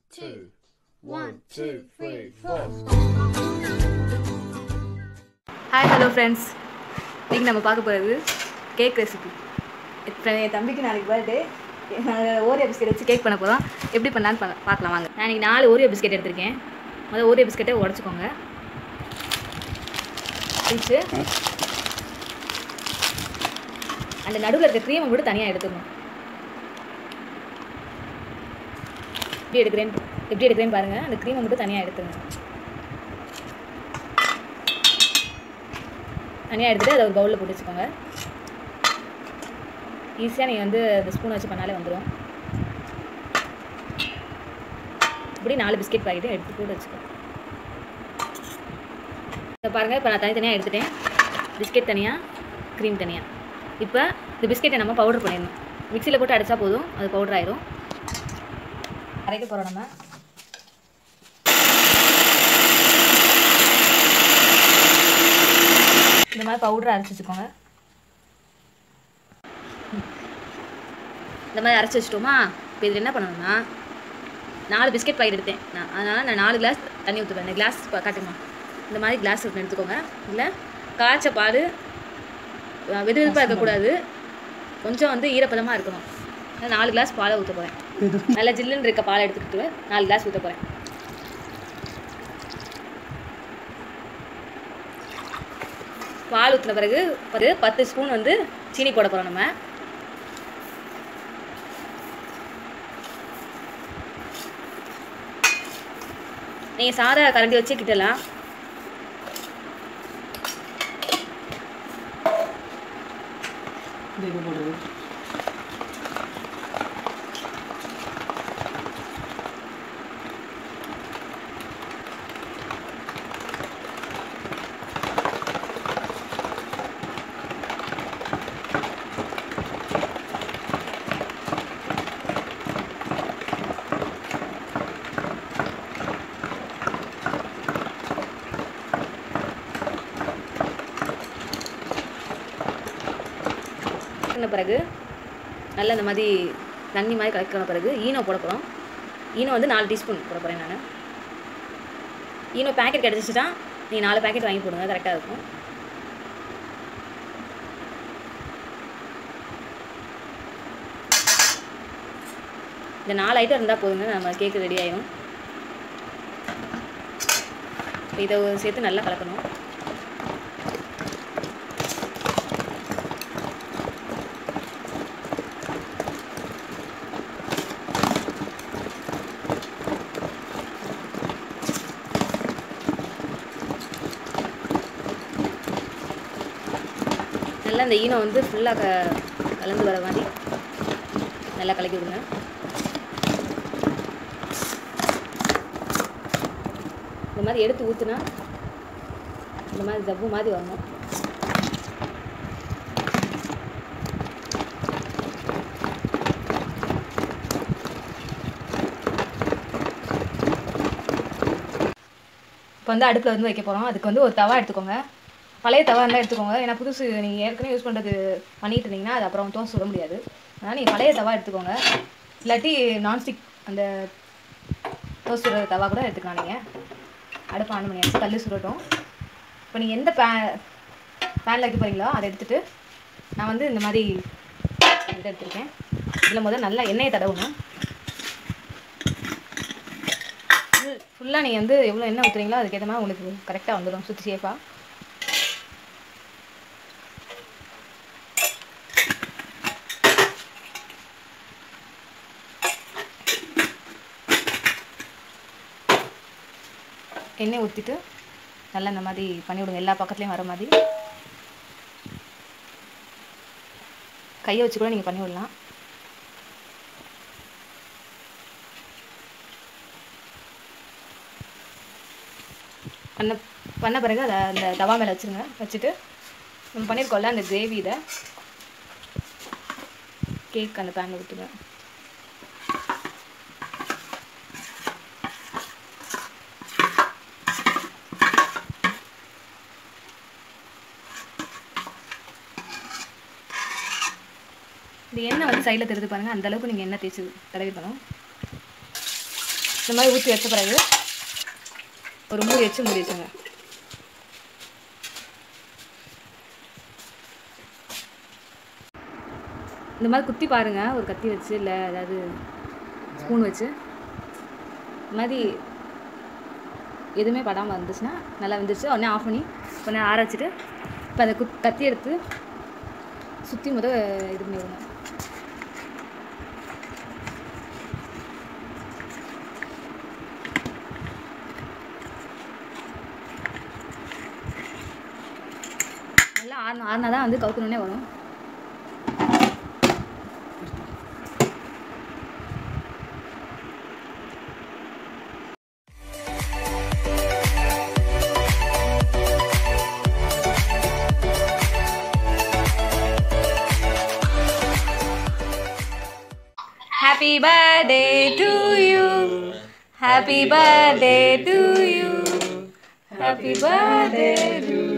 two. One, two, three, four. Hi hello friends இன்றைக்கி நம்ம பார்க்க போகிறது கேக் ரெசிபி என் தம்பிக்கு நாளைக்கு பர்த்டே நாங்கள் ஓரியோ பிஸ்கெட் வச்சு கேக் பண்ண போகிறோம் எப்படி பண்ணலான்னு பா பார்க்கலாம் வாங்க நான் இன்றைக்கி நாலு ஓரியோ பிஸ்கெட் எடுத்திருக்கேன் முதல்ல ஓரியோ பிஸ்கெட்டை உடச்சிக்கோங்க பிடிச்சு அந்த நடுவில் இருக்க க்ரீமை மட்டும் தனியாக எடுத்துக்கணும் எப்படி எடுக்கிறேன்னு எப்படி எடுக்கிறேன்னு பாருங்கள் அந்த க்ரீமை மட்டும் தனியாக எடுத்துங்க தனியாக எடுத்துகிட்டு அதை ஒரு பவுலில் போட்டு வச்சுக்கோங்க ஈஸியாக நீங்கள் வந்து அந்த ஸ்பூன் வச்சு பண்ணாலே வந்துடும் இப்படி நாலு பிஸ்கெட் பாக்கெட்டும் எடுத்து போட்டு வச்சுக்கோங்க இதை பாருங்கள் இப்போ நான் தனித்தனியாக எடுத்துட்டேன் பிஸ்கெட் தனியாக க்ரீம் தனியாக இப்போ இந்த பிஸ்கெட்டை நம்ம பவுடர் பண்ணிடணும் மிக்சியில் போட்டு அடித்தா போதும் அது பவுடர் ஆயிரும் அரைக்க போகிறோம் நம்ம இந்த மாதிரி பவுடர் அரைச்சி வச்சுக்கோங்க இந்த மாதிரி அரைச்சி வச்சிட்டோமா இப்போ இதில் என்ன பண்ணணும்னா நாலு பிஸ்கெட் பாக்கெட் எடுத்தேன் நான் அதனால் நான் நாலு கிளாஸ் தண்ணி ஊற்றுவேன் இந்த கிளாஸ் காட்டுமா இந்த மாதிரி கிளாஸ் எடுத்துக்கோங்க இல்லை காய்ச்ச பால் அஹ், வெது வெதுப்பாக இருக்கக்கூடாது கொஞ்சம் வந்து ஈரப்பதமாக இருக்கணும் நான் நாலு கிளாஸ் பாலை ஊற்ற போகிறேன் நல்லா ஜில்லுன்னு இருக்க பாலை எடுத்துக்கிட்டு நாலு கிளாஸ் ஊற்ற போகிறேன் பால் ஊற்றின பிறகு ஒரு பத்து ஸ்பூன் வந்து சீனி போட போகிறோம் நம்ம நீங்கள் சாதா கரண்டி வச்சு கிட்டலாம் கலக்கின பிறகு நல்லா இந்த மாதிரி தண்ணி மாதிரி கலக்கின பிறகு ஈனோ போட போகிறோம் ஈனோ வந்து நாலு டீஸ்பூன் போட போகிறேன் நான் ஈனோ பேக்கெட் கிடச்சிச்சுன்னா நீங்கள் நாலு பேக்கெட் வாங்கி போடுங்க கரெக்டாக இருக்கும் இந்த நாலு ஐட்டம் இருந்தால் போதுங்க நம்ம கேக்கு ரெடி ஆயிடும் இப்ப இதை சேர்த்து நல்லா கலக்கணும் நல்லா அந்த ஈனம் வந்து ஃபுல்லாக க கலந்து வர மாதிரி நல்லா கலக்கி விடுங்க இந்த மாதிரி எடுத்து ஊற்றுனா இந்த மாதிரி ஜவ்வு மாதிரி வரணும் இப்போ வந்து அடுப்பில் வந்து வைக்க போகிறோம் அதுக்கு வந்து ஒரு தவா எடுத்துக்கோங்க பழைய தவா இருந்தால் எடுத்துக்கோங்க ஏன்னா புதுசு நீங்கள் ஏற்கனவே யூஸ் பண்ணுறது பண்ணிட்டு இருந்தீங்கன்னா அது அப்புறம் தோசை சுட முடியாது அதனால் நீங்கள் பழைய தவா எடுத்துக்கோங்க இல்லாட்டி நான்ஸ்டிக் அந்த தோசை சுடுற தவா கூட எடுத்துக்கலாம் நீங்கள் அடுப்பு ஆன் பண்ணியாச்சு கல் சுடட்டும் இப்போ நீங்கள் எந்த பே பேனில் வைக்க போகிறீங்களோ அதை எடுத்துகிட்டு நான் வந்து இந்த மாதிரி இதை எடுத்திருக்கேன் இதில் முதல்ல நல்லா எண்ணெயை தடவணும் ஃபுல் ஃபுல்லாக நீங்கள் வந்து எவ்வளோ எண்ணெய் ஊற்றுறீங்களோ அதுக்கேற்ற மாதிரி உங்களுக்கு கரெக்டாக வந்துடும் சுற்றி சேஃபாக எண்ணெய் ஊற்றிட்டு நல்லா இந்த மாதிரி பண்ணி விடுங்க எல்லா பக்கத்துலேயும் வர மாதிரி கையை வச்சு கூட நீங்கள் பண்ணி விடலாம் பண்ண பண்ண பிறகு அதை அந்த தவா மேலே வச்சுருங்க வச்சுட்டு நம்ம பண்ணியிருக்கோம்ல அந்த கிரேவி இதை கேக் அந்த பேனில் விட்டுருங்க இந்த எண்ணெய் வந்து சைடில் தெரிஞ்சு பாருங்கள் அந்த அளவுக்கு நீங்கள் எண்ணெய் தேய்ச்சி தடவிக்கணும் இந்த மாதிரி ஊற்றி வச்ச பிறகு ஒரு மூடி வச்சு மூடி வச்சுங்க இந்த மாதிரி குத்தி பாருங்க ஒரு கத்தி வச்சு இல்லை ஏதாவது ஸ்பூன் வச்சு இந்த மாதிரி எதுவுமே படாமல் வந்துச்சுன்னா நல்லா வந்துருச்சு உடனே ஆஃப் பண்ணி கொஞ்சம் ஆற வச்சுட்டு இப்போ அந்த குத் கத்தி எடுத்து சுற்றி முத இது பண்ணி விடுங்க நல்லா ஆறின ஆறினா தான் வந்து கவுத்தணுன்னே வரும் Happy birthday to you. Happy birthday to you. Happy birthday to